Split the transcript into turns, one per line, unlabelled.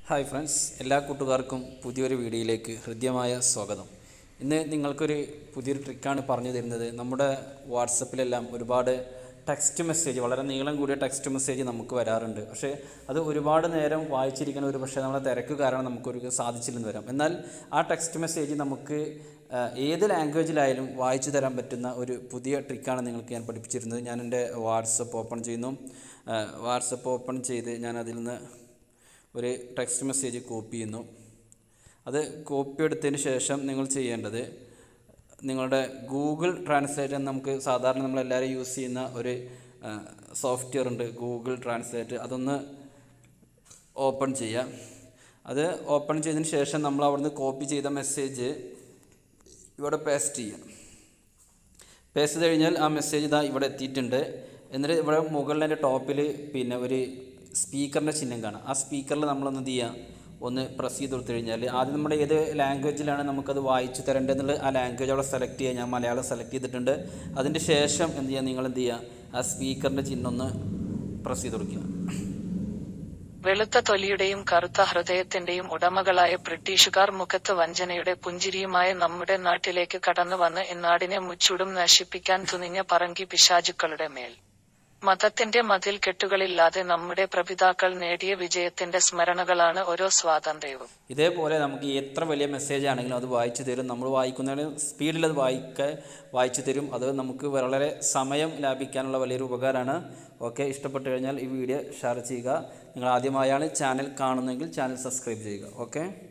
hi friends എല്ലാ കൂട്ടുകാർക്കും പുതിയൊരു വീഡിയോയിലേക്ക് ഹൃദ്യമായ സ്വാഗതം ഇന്ന് നിങ്ങൾക്കൊരു പുതിയൊരു ട്രിക്കാണ് പറഞ്ഞു തരുന്നത് നമ്മുടെ വാട്സപ്പിലെല്ലാം ഒരുപാട് ടെക്സ്റ്റ് മെസ്സേജ് വളരെ നീളം കൂടിയ ടെക്സ്റ്റ് മെസ്സേജ് നമുക്ക് വരാറുണ്ട് പക്ഷേ അത് ഒരുപാട് നേരം വായിച്ചിരിക്കാൻ ഒരു പക്ഷേ നമ്മളെ തിരക്ക് കാരണം നമുക്കൊരു സാധിച്ചില്ലെന്ന് വരാം എന്നാൽ ആ ടെക്സ്റ്റ് മെസ്സേജ് നമുക്ക് ആ, ഏത് ലാംഗ്വേജിലായാലും വായിച്ചു തരാൻ പറ്റുന്ന ഒരു പുതിയ ട്രിക്കാണ് നിങ്ങൾക്ക് ഞാൻ പഠിപ്പിച്ചിരുന്നത് ഞാൻ എൻ്റെ വാട്സപ്പ് ഓപ്പൺ ചെയ്യുന്നു വാട്സപ്പ് ഓപ്പൺ ചെയ്ത് ഞാൻ അതിൽ നിന്ന് ഒരു ടെക്സ്റ്റ് മെസ്സേജ് കോപ്പി ചെയ്യുന്നു അത് കോപ്പി എടുത്തതിന് ശേഷം നിങ്ങൾ ചെയ്യേണ്ടത് നിങ്ങളുടെ ഗൂഗിൾ ട്രാൻസ്ലേറ്റ് എന്ന് നമുക്ക് സാധാരണ നമ്മളെല്ലാവരും യൂസ് ചെയ്യുന്ന ഒരു സോഫ്റ്റ്വെയർ ഉണ്ട് ഗൂഗിൾ ട്രാൻസ്ലേറ്റ് അതൊന്ന് ഓപ്പൺ ചെയ്യാം അത് ഓപ്പൺ ചെയ്തതിന് ശേഷം നമ്മൾ അവിടുന്ന് കോപ്പി ചെയ്ത മെസ്സേജ് ഇവിടെ പേസ്റ്റ് ചെയ്യാം പേസ്റ്റ് ചെയ്ത് കഴിഞ്ഞാൽ ആ മെസ്സേജ് ഇതാ ഇവിടെ എത്തിയിട്ടുണ്ട് എന്നിട്ട് ഇവിടെ മുകളിൽ എൻ്റെ ടോപ്പിൽ പിന്നെ ഒരു സ്പീക്കറിൻ്റെ ചിഹ്നം കാണാം ആ സ്പീക്കറിൽ നമ്മളൊന്ന് എന്ത് ചെയ്യുക ഒന്ന് പ്രസ് ചെയ്ത് കൊടുത്തു കഴിഞ്ഞാൽ ആദ്യം നമ്മുടെ ഏത് ലാംഗ്വേജിലാണ് നമുക്കത് വായിച്ചു തരേണ്ടതെന്നുള്ള ആ ലാംഗ്വേജ് അവിടെ സെലക്ട് ചെയ്യുക ഞാൻ മലയാളം സെലക്ട് ചെയ്തിട്ടുണ്ട് അതിൻ്റെ ശേഷം എന്ത് ചെയ്യുക നിങ്ങൾ എന്ത് ചെയ്യുക ആ സ്പീക്കറിൻ്റെ ചിഹ്നം ഒന്ന് പ്രസ് ചെയ്ത് കൊടുക്കുക
വെളുത്ത തൊലിയുടെയും കറുത്ത ഹൃദയത്തിന്റെയും ഉടമകളായ ബ്രിട്ടീഷുകാർ മുഖത്ത് വഞ്ചനയുടെ പുഞ്ചിരിയുമായ നമ്മുടെ നാട്ടിലേക്ക് കടന്നു വന്ന് ഇന്നാടിനെ മുച്ചൂടും നശിപ്പിക്കാൻ തുനിഞ്ഞ പറങ്കി പിശാചുക്കളുടെ മേൽ മതത്തിന്റെ മതിൽ കെട്ടുകളില്ലാതെ നമ്മുടെ പ്രപിതാക്കൾ നേടിയ വിജയത്തിന്റെ സ്മരണകളാണ് ഓരോ സ്വാതന്ത്ര്യവും
ഇതേപോലെ നമുക്ക് എത്ര വലിയ മെസ്സേജ് ആണെങ്കിലും അത് വായിച്ചു തരും നമ്മൾ വായിക്കുന്നതിന് സ്പീഡിൽ അത് വായിക്ക വായിച്ചു തരും അത് നമുക്ക് വളരെ സമയം ലാഭിക്കാനുള്ള വലിയൊരു ഉപകാരമാണ് ഓക്കെ ഇഷ്ടപ്പെട്ട് കഴിഞ്ഞാൽ ഈ വീഡിയോ ഷെയർ ചെയ്യുക നിങ്ങൾ ആദ്യമായാണ് ചാനൽ കാണുന്നതെങ്കിൽ ചാനൽ സബ്സ്ക്രൈബ് ചെയ്യുക ഓക്കെ